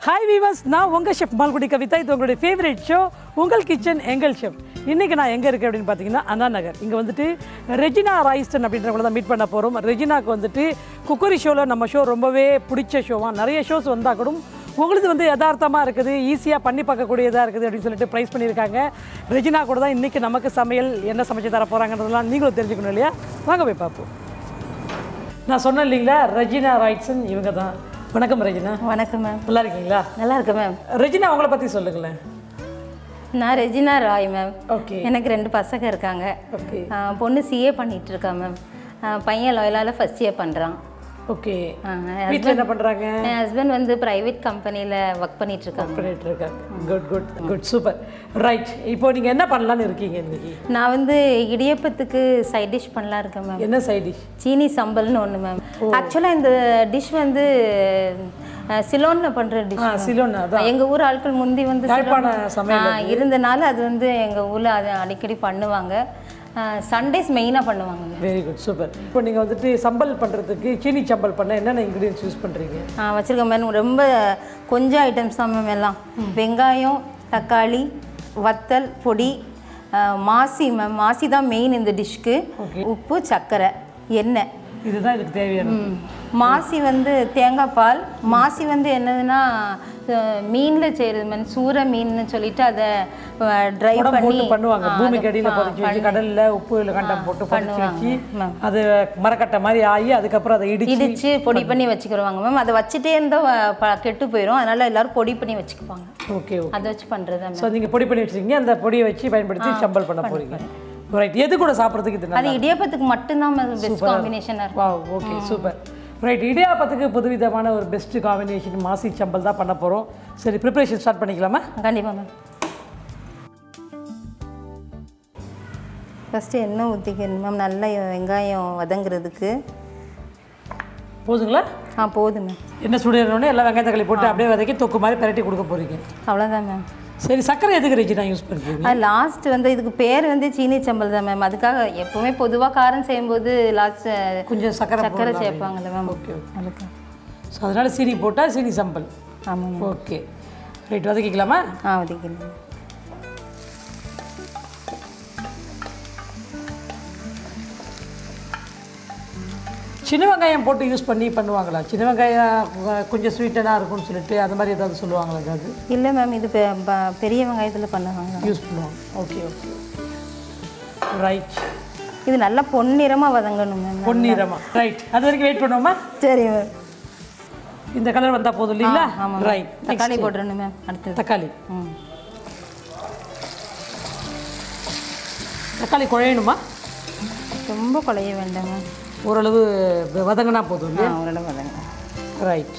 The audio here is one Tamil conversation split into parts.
ஹாய் வீவர்ஸ் நான் உங்கள் ஷெஃப் மால்குடி கவிதா இது உங்களுடைய ஃபேவரட் ஷோ உங்கள் கிச்சன் எங்கள் ஷெஃப் இன்றைக்கி நான் எங்கே இருக்கேன் அப்படின்னு பார்த்தீங்கன்னா அண்ணா நகர் இங்கே வந்துட்டு ரெஜினா ராய்ஸ்டன் அப்படின்றவங்கள தான் மீட் பண்ண போகிறோம் ரெஜினாக்கு வந்துட்டு குக்கரி ஷோவில் நம்ம ஷோ ரொம்பவே பிடிச்ச ஷோவாக நிறைய ஷோஸ் வந்தால் கூட உங்களுக்கு வந்து யதார்த்தமாக இருக்குது ஈஸியாக பண்ணி பார்க்கக்கூடியதாக இருக்குது அப்படின்னு சொல்லிட்டு ப்ரைஸ் பண்ணியிருக்காங்க ரெஜினா கூட தான் இன்றைக்கி நமக்கு சமையல் என்ன சமைச்சு தர போகிறாங்கன்றதெல்லாம் நீங்களும் தெரிஞ்சுக்கணும் இல்லையா வாங்க போய் பார்ப்போம் நான் சொன்னேன் இல்லைங்களா ரெஜினா ராய்ட்சன் இவங்க தான் வணக்கம் ரெஜினா வணக்கம் மேம் நல்லா இருக்கீங்களா நல்லா இருக்கேன் மேம் ரெஜினா அவங்கள பற்றி சொல்லுங்களேன் நான் ரெஜினா ராய் மேம் ஓகே எனக்கு ரெண்டு பசங்க இருக்காங்க ஓகே ஆ, பொண்ணு சிஏ பண்ணிட்டு இருக்கா மேம் ஆ, பையன் லாயலால ஃபர்ஸ்ட் இயர் பண்ணுறான் ஓகே வீட்டில் என்ன பண்ணுறாங்க என் ஹஸ்பண்ட் வந்து ப்ரைவேட் கம்பெனியில் ஒர்க் பண்ணிட்டு இருக்காங்க பண்ணிட்டு இருக்காங்க good good good super right இப்போ நீங்கள் என்ன பண்ணலான்னு இருக்கீங்க இன்னைக்கு நான் வந்து இடியப்பத்துக்கு சைட் டிஷ் பண்ணலாம் இருக்கேன் மேம் என்ன சைட் டிஷ் சீனி சம்பல்னு ஒன்று மேம் ஆக்சுவலாக இந்த டிஷ் வந்து சிலோனில் பண்ணுற டிஷ் ஆ சிலோன் அதான் எங்கள் ஊர் ஆட்கள் முந்தி வந்து யாழ்ப்பாண சமையல் ஆ, இருந்தனால அது வந்து எங்கள் ஊரில் அது அடிக்கடி பண்ணுவாங்க சண்டேஸ் மெயினாக பண்ணுவாங்க வெரி குட் சூப்பர் இப்போ நீங்கள் வந்துட்டு சம்பல் பண்ணுறதுக்கு சீனி சம்பல் பண்ண என்னென்ன இன்க்ரீடியன்ஸ் யூஸ் பண்ணுறீங்க ஆ வச்சுருக்கேன் மேம் ரொம்ப கொஞ்சம் ஐட்டம்ஸ் தான் மேம் எல்லாம் வெங்காயம் தக்காளி வத்தல் பொடி ஆ, மாசி மேம் மாசி தான் மெயின் இந்த டிஷ்க்கு உப்பு சர்க்கரை எண்ணெய் இதுதான் இதுக்கு தேவையான ம். மாசி வந்து தேங்காய் பால் மாசி வந்து என்னதுன்னா மீனில் செய்கிறது மேம் சூற மீன்னு சொல்லிட்டு அதை ட்ரை குடம் பண்ணி போட்டு பண்ணுவாங்க ஆ, பூமிக்கு அதை அடியில் ப- புதைச்சி வச்சு கடல்ல உப்பு இல்லை கண்டம் போட்டு புதைச்சி வச்சு மேம். அது மரக்கட்டை மாதிரி ஆகி அதுக்கப்புறம் அதை இடிச்சு இடிச்சு பொடி பண்ணி வச்சுக்கிடுவாங்க மேம் அதை வச்சுட்டே இருந்தால் ப- கெட்டு போயிடும் அதனால எல்லாரும் பொடி பண்ணி வச்சுக்குவாங்க ஓகே ஓகே அதை வச்சு பண்ணுறது மேம் ஸோ நீங்கள் பொடி பண்ணி வச்சிருக்கீங்க அந்த பொடியை வச்சு பயன்படுத்தி சம்பல் பண்ண போறீங்க ரைட் எது கூட சாப்பிட்றதுக்கு இது அது இடியப்பத்துக்கு மட்டும்தான் பெஸ்ட் காம்பினேஷனாக இருக்கும் வா ஓகே சூப்பர் ரைட் இடியாப்பத்துக்கு புதுவிதமான ஒரு பெஸ்ட் காம்பினேஷன் மாசி சம்பல் தான் பண்ண போகிறோம் சரி ப்ரிப்பரேஷன் ஸ்டார்ட் பண்ணிக்கலாமா கண்டிப்பாக மேம் ஃபஸ்ட்டு எண்ணெய் ஊற்றிக்கணும் மேம் நல்லா வெங்காயம் வதங்குறதுக்கு போதுங்களா ஆ போதும் மேம் என்ன சுடுறோன்னே எல்லாம் வெங்காயம் தக்காளி போட்டு அப்படியே வதக்கி தொக்கு மாதிரி பிரட்டி கொடுக்க போறீங்க அவ்வளோதான் மேம் சரி சக்கரை எதுக்கு ரெஜினா யூஸ் பண்ணுறீங்க அது லாஸ்ட் வந்து இதுக்கு பேர் வந்து சீனி சம்பல் தான் மேம் அதுக்காக எப்பவுமே பொதுவாக காரம் செய்யும்போது லாஸ்ட் கொஞ்சம் சக்கரை சர்க்கரை சேர்ப்பாங்கல்ல மேம் ஓகே ஓகே அதுக்கு ஸோ அதனால சீனி போட்டால் சீனி சம்பல் ஆமாங்க ஓகே ரைட் வதக்கிக்கலாமா ஆ ஒதுக்கணும் சின்ன வெங்காயம் போட்டு யூஸ் பண்ணி பண்ணுவாங்களா சின்ன வெங்காயம் அஹ், கொஞ்சம் ஸ்வீட்டனாக இருக்கும்னு சொல்லிட்டு அந்த மாதிரி ஏதாவது சொல்லுவாங்களா ஏதாவது இல்லை மேம் இது பெ- ப- பெரிய வெங்காயத்தில் பண்ணுவாங்க யூஸ் பண்ணுவாங்க ஓகே ஓகே ரைட் இது நல்லா பொன்னிறமாக வதங்கணும் மேம் பொன்னிறமா ரைட் அது வரைக்கும் வெயிட் பண்ணுவோமா சரி மேம் இந்த கலர் வந்தால் போதும் இல்லைங்களா ஆமாம் ரைட் தக்காளி போட்டுறணும் மேம் அடுத்தது தக்காளி ம் தக்காளி குழையணுமா ரொம்ப குழைய வேண்டாம் மேம் ஓரளவு வ- வதங்கினா போதும் ஆ இல்லையா ஓரளவு வதங்க ரைட்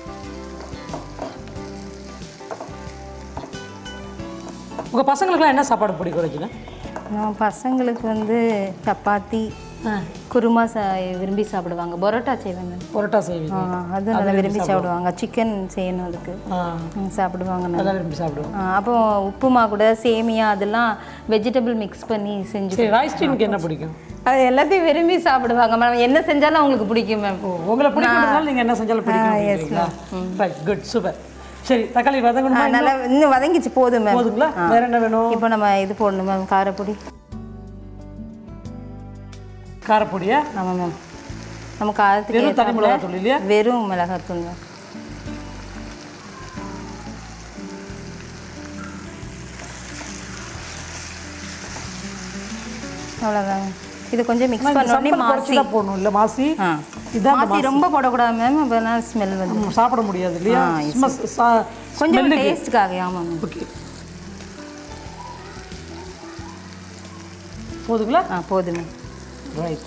உங்கள் பசங்களுக்குலாம் என்ன சாப்பாடு பிடிக்கும் ரஜினா நான் பசங்களுக்கு வந்து சப்பாத்தி ஆ குருமா சா விரும்பி சாப்பிடுவாங்க பரோட்டா செய்வேன் மேம் பரோட்டா செய்வீங்க ஆ, அது நல்லா விரும்பி சாப்பிடுவாங்க சிக்கன் செய்யணும் அதுக்கு ஆ ம், சாப்பிடுவாங்க நல்லா. நல்லா விரும்பி சாப்பிடுவோம் ஆ, அப்போ உப்புமா கூட சேமியா அதெல்லாம் வெஜிடபிள் மிக்ஸ் பண்ணி செஞ்சு சரி ரைஸ் டீமுக்கு என்ன பிடிக்கும் அது எல்லாத்தையும் விரும்பி சாப்பிடுவாங்க மேம் என்ன செஞ்சாலும் அவங்களுக்கு பிடிக்கும் மேம் ஓ உங்களை பிடிக்கிறதுனால நீங்கள் என்ன செஞ்சாலும் பிடிக்கும் ரைட் குட் சூப்பர் சரி தக்காளி வதங்கணுமா நல்லா இன்னும் வதங்கிச்சு போதும் மேம் போதுங்களா வேற என்ன வேணும் இப்போ நம்ம இது போடணும் மேம் காரப்பொடி காரப்பொடியா ஆமாம் மேம் நம்ம காரத்துக்கு வெறும் தனி ஏத்தாப்புல மிளகாத்தூள் இல்லையா வெறும் மிளகாத்தூள் மேம் அவ்வளோதான் இது கொஞ்சம் மிக்ஸ் பண்ண உடனே சம்பல் மாசி குறைச்சி தான் போடணும் இல்லை மாசி ஆ இதான் மாசி ரொம்ப போடக்கூடாது மேம் அப்போனா ஸ்மெல் வந்து ம், சாப்பிட முடியாது இல்லையா சும்மா சா- கொஞ்சம் smell-க்கு. டேஸ்ட்டுக்காக ஆமாம் மேம் ஓகே போதுங்களா ஆ போதும் மேம் ரைட்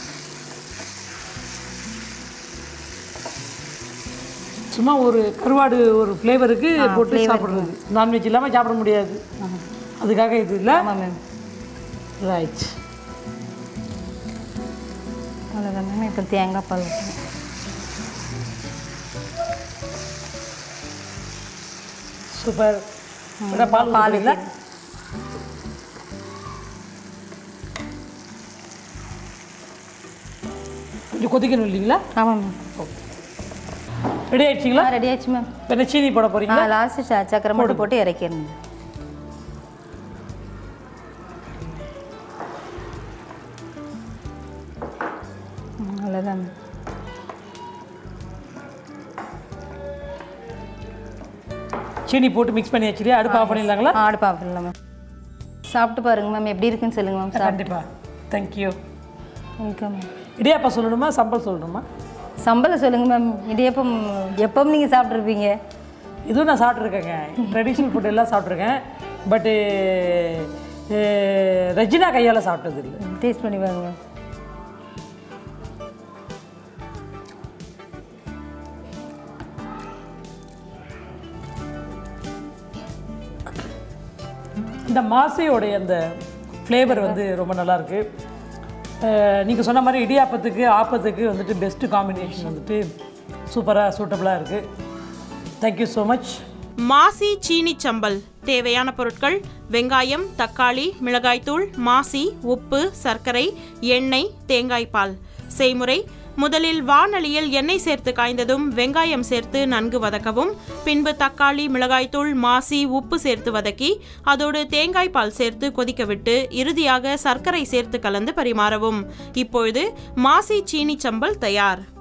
சும்மா ஒரு கருவாடு ஒரு ஃப்ளேவருக்கு போட்டு சாப்பிட்றது நான்வெஜ் இல்லாமல் சாப்பிட முடியாது அதுக்காக இது இல்லை ஆமாம் மேம் ரைட் அவ்வளோதான் மேம் இப்போ தேங்காய் பால் ஊற்றணும் சூப்பர் என்ன பால் பால் ஊற்றுறீங்களா கொஞ்சம் கொதிக்கணும் இல்லைங்களா ஆமாம் மேம் ரெடி ஆயிடுச்சிங்களா ரெடி ஆயிடுச்சு மேம் இப்போ என்ன சீனி போட போறீங்களா லாஸ்ட்டு சக்கரை மட்டும் போட்டு இறக்கிடணும் ம், அவ்வளோதான் சீனி போட்டு மிக்ஸ் பண்ணி வச்சுட்டு அடுப்பு ஆஃப் பண்ணிடலாங்களா ஆடு பார்ப்பல மேம் சாப்பிட்டு பாருங்க மேம் எப்படி இருக்குன்னு சொல்லுங்க மேம் சாப்பிட்டு கண்டிப்பா தேங்க்யூ வெல்கம் மேம் இடியாப்பம் சொல்லணுமா சம்பல் சொல்லணுமா சம்பளம் சொல்லுங்க மேம் இடியப்பம் எப்பவும் நீங்கள் சாப்பிட்ருப்பீங்க இதுவும் நான் சாப்பிட்ருக்கேங்க ட்ரெடிஷ்னல் ஃபுட் எல்லாம் சாப்பிட்ருக்கேன் பட்டு ரெஜினா கையால் சாப்பிட்டது இல்லை டேஸ்ட் பண்ணி பாருங்க மேம் இந்த மாசையோடைய அந்த ஃப்ளேவர் வந்து ரொம்ப நல்லா இருக்கு நீங்கள் சொன்ன மாதிரி இடியாப்பத்துக்கு ஆப்பத்துக்கு வந்துட்டு பெஸ்ட்டு காம்பினேஷன் வந்துட்டு சூப்பராக சூட்டபுளாக இருக்குது தேங்க்யூ ஸோ மச் மாசி சீனி சம்பல் தேவையான பொருட்கள் வெங்காயம் தக்காளி மிளகாய்த்தூள் மாசி உப்பு சர்க்கரை எண்ணெய் தேங்காய் பால் செய்முறை முதலில் வாணலியில் எண்ணெய் சேர்த்து காய்ந்ததும் வெங்காயம் சேர்த்து நன்கு வதக்கவும் பின்பு தக்காளி மிளகாய்த்தூள் மாசி உப்பு சேர்த்து வதக்கி அதோடு தேங்காய் பால் சேர்த்து கொதிக்க விட்டு இறுதியாக சர்க்கரை சேர்த்து கலந்து பரிமாறவும் இப்பொழுது மாசி சீனி சம்பல் தயார்